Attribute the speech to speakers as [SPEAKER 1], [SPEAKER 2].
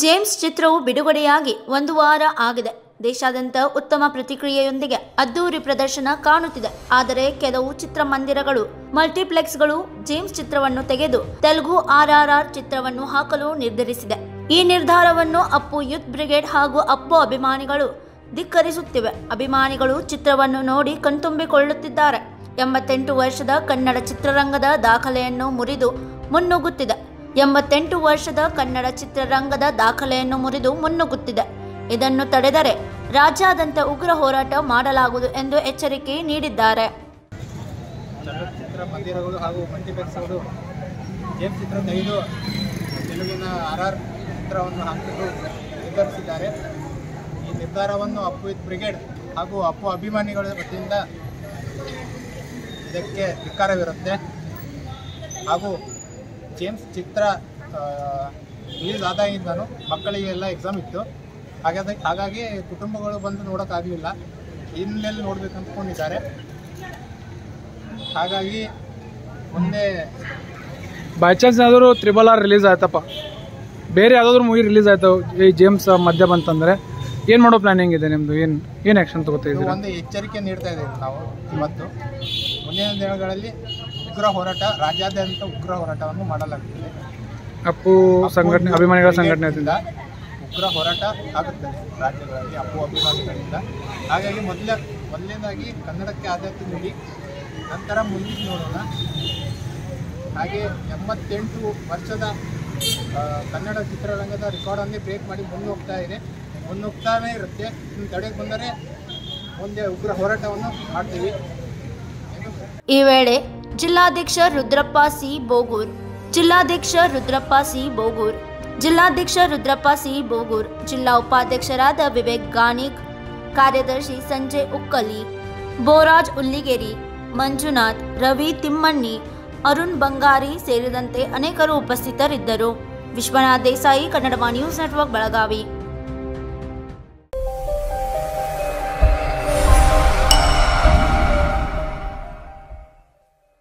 [SPEAKER 1] James ಚಿತ್ರವು ಬಿಡುಗಡೆಯಾಗಿ ಒಂದು ವಾರ ಆಗಿದೆ ದೇಶಾದ್ಯಂತ ಉತ್ತಮ ಪ್ರತಿಕ್ರಿಯೆಯೊಂದಿಗೆ ಅದ್ದೂರಿ ಪ್ರದರ್ಶನ ಕಾಣುತ್ತಿದೆ ಆದರೆ ಕೆಲವು ಚಿತ್ರಮಂದಿರಗಳು ಮಲ್ಟಿಪ್ಲೆಕ್ಸ್ಗಳು ಜೇಮ್ಸ್ ಚಿತ್ರವನ್ನು ತೆಗೆದು ತೆಲುಗು ಆರ್ಆರ್ಆರ್ ಚಿತ್ರವನ್ನು ಹಾಕಲು ನಿರ್ಧರಿಸಿದೆ ಈ ನಿರ್ಧಾರವನ್ನು ಅಪ್ಪು ಯೂತ್ ಬ್ರಿಗೇಡ್ ಹಾಗೂ ಅಪ್ಪು ಅಭಿಮಾನಿಗಳು ಧಿಕ್ಕರಿಸುತ್ತಿವೆ ಅಭಿಮಾನಿಗಳು ಚಿತ್ರವನ್ನು ನೋಡಿ ಕಣ್ತುಂಬಿಕೊಳ್ಳುತ್ತಿದ್ದಾರೆ ಎಂಬತ್ತೆಂಟು ವರ್ಷದ ಕನ್ನಡ ಚಿತ್ರರಂಗದ ದಾಖಲೆಯನ್ನು ಮುರಿದು ಮುನ್ನುಗ್ಗುತ್ತಿದೆ ಎಂಬತ್ತೆಂಟು ವರ್ಷದ ಕನ್ನಡ ಚಿತ್ರರಂಗದ ದಾಖಲೆಯನ್ನು ಮುರಿದು ಮುನ್ನುಗ್ಗುತ್ತಿದೆ ಇದನ್ನು ತಡೆದರೆ ರಾಜ್ಯಾದ್ಯಂತ ಉಗ್ರ ಹೋರಾಟ ಮಾಡಲಾಗುವುದು ಎಂದು ಎಚ್ಚರಿಕೆ ನೀಡಿದ್ದಾರೆ
[SPEAKER 2] ಚಲನಚಿತ್ರ ಮಂದಿರಗಳು ಹಾಗೂ ಮಲ್ಟಿಪ್ಲೆಕ್ಸ್ಗಳು ಜೇಮ್ಸ್ ಚಿತ್ರ ತೆಗೆದು ತೆಲುಗಿನ ಆರ್ ಆರ್ ಚಿತ್ರವನ್ನು ಹಾಕಲು ನಿರ್ಧರಿಸಿದ್ದಾರೆ ಈ ನಿರ್ಧಾರವನ್ನು ಅಪ್ಪು ವಿತ್ ಬ್ರಿಗೇಡ್ ಹಾಗೂ ಅಪ್ಪು ಅಭಿಮಾನಿಗಳ ವತಿಯಿಂದ ಇದಕ್ಕೆ ಧಿಕ್ಕಾರವಿರುತ್ತೆ ಹಾಗೂ ಜೇಮ್ಸ್ ಚಿತ್ರ ರಿಲೀಸ್ ಆದಾಗಿಂದನೂ ಮಕ್ಕಳಿಗೆಲ್ಲ ಎಕ್ಸಾಮ್ ಇತ್ತು ಹಾಗಾದ ಹಾಗಾಗಿ ಕುಟುಂಬಗಳು ಬಂದು ನೋಡೋಕ್ಕಾಗಲಿಲ್ಲ ಹಿನ್ನೆಲೆ ನೋಡ್ಬೇಕು ಅಂದ್ಕೊಂಡಿದ್ದಾರೆ ಹಾಗಾಗಿ ಮುಂದೆ
[SPEAKER 3] ಬೈ ಚಾನ್ಸ್ ಏನಾದರೂ ತ್ರಿಬಲ್ ಆರ್ ರಿಲೀಸ್ ಆಯ್ತಪ್ಪ ಬೇರೆ ಯಾವುದಾದ್ರೂ ಮೂವಿ ರಿಲೀಸ್ ಆಯ್ತು ಈ ಜೇಮ್ಸ್ ಮಧ್ಯ ಬಂತಂದರೆ ಏನು ಮಾಡೋ ಪ್ಲಾನಿಂಗ್ ಇದೆ ನಿಮ್ಮದು ಏನು ಏನು ಆ್ಯಕ್ಷನ್ ತಗೋತಾ
[SPEAKER 2] ಇದು
[SPEAKER 3] ಇದ್ದೀರಾ
[SPEAKER 2] ಒಂದು ಎಚ್ಚರಿಕೆ ನೀಡ್ತಾ ಇದ್ದೀವಿ ನಾವು ಇವತ್ತು ಮುಂದಿನ ದಿನಗಳಲ್ಲಿ ಉಗ್ರ ಹೋರಾಟ ರಾಜ್ಯಾದ್ಯಂತ ಉಗ್ರ ಹೋರಾಟವನ್ನು ಮಾಡಲಾಗುತ್ತದೆ
[SPEAKER 3] ಅಪ್ಪು ಸಂಘಟನೆ ಅಭಿಮಾನಿಗಳ ಸಂಘಟನೆ
[SPEAKER 2] ಬ್ರಿಗೇಡ್ನಿಂದ ಉಗ್ರ ಹೋರಾಟ ಆಗುತ್ತದೆ ರಾಜ್ಯಗಳಲ್ಲಿ ಅಪ್ಪು ಅಭಿಮಾನಿಗಳಿಂದ ಹಾಗಾಗಿ ಮೊದಲ ಮೊದಲನೇದಾಗಿ ಕನ್ನಡಕ್ಕೆ ಆದ್ಯತೆ ನೀಡಿ ನಂತರ ಮುಂದಿನ ನೋಡೋಣ ಹಾಗೆ ಎಂಬತ್ತೆಂಟು ವರ್ಷದ ಆ, ಕನ್ನಡ ಚಿತ್ರರಂಗದ ರೆಕಾರ್ಡನ್ನೇ ಬ್ರೇಕ್ ಮಾಡಿ ಮುನ್ನುಗ್ತಾ ಇದೆ ಮುನ್ನುಗ್ತಾನೇ ಇರುತ್ತೆ ಇನ್ನು ತಡೆಗೆ ಬಂದರೆ ಮುಂದೆ ಉಗ್ರ ಹೋರಾಟವನ್ನು ಮಾಡ್ತೀವಿ ಎಂದು
[SPEAKER 1] ಈ ವೇಳೆ ಜಿಲ್ಲಾಧ್ಯಕ್ಷ ರುದ್ರಪ್ಪ ಸಿ ಬೋಗೂರ್ ಜಿಲ್ಲಾಧ್ಯಕ್ಷ ರುದ್ರಪ್ಪ ಸಿ ಬೋಗೂರ್ ಜಿಲ್ಲಾಧ್ಯಕ್ಷ ರುದ್ರಪ್ಪ ಸಿ ಬೋಗೂರ್ ಜಿಲ್ಲಾ ಉಪಾಧ್ಯಕ್ಷರಾದ ವಿವೇಕ್ ಗಾಣಿಕ್ ಕಾರ್ಯದರ್ಶಿ ಸಂಜಯ್ ಉಕ್ಕಲಿ ಬೋರಾಜ್ ಉಲ್ಲಿಗೇರಿ ಮಂಜುನಾಥ್ ರವಿ ತಿಮ್ಮಣ್ಣಿ ಅರುಣ್ ಬಂಗಾರಿ ಸೇರಿದಂತೆ ಅನೇಕರು ಉಪಸ್ಥಿತರಿದ್ದರು ವಿಶ್ವನಾಥ್ ದೇಸಾಯಿ ಕನ್ನಡ ನ್ಯೂಸ್ ನೆಟ್ವರ್ಕ್ ಬೆಳಗಾವಿ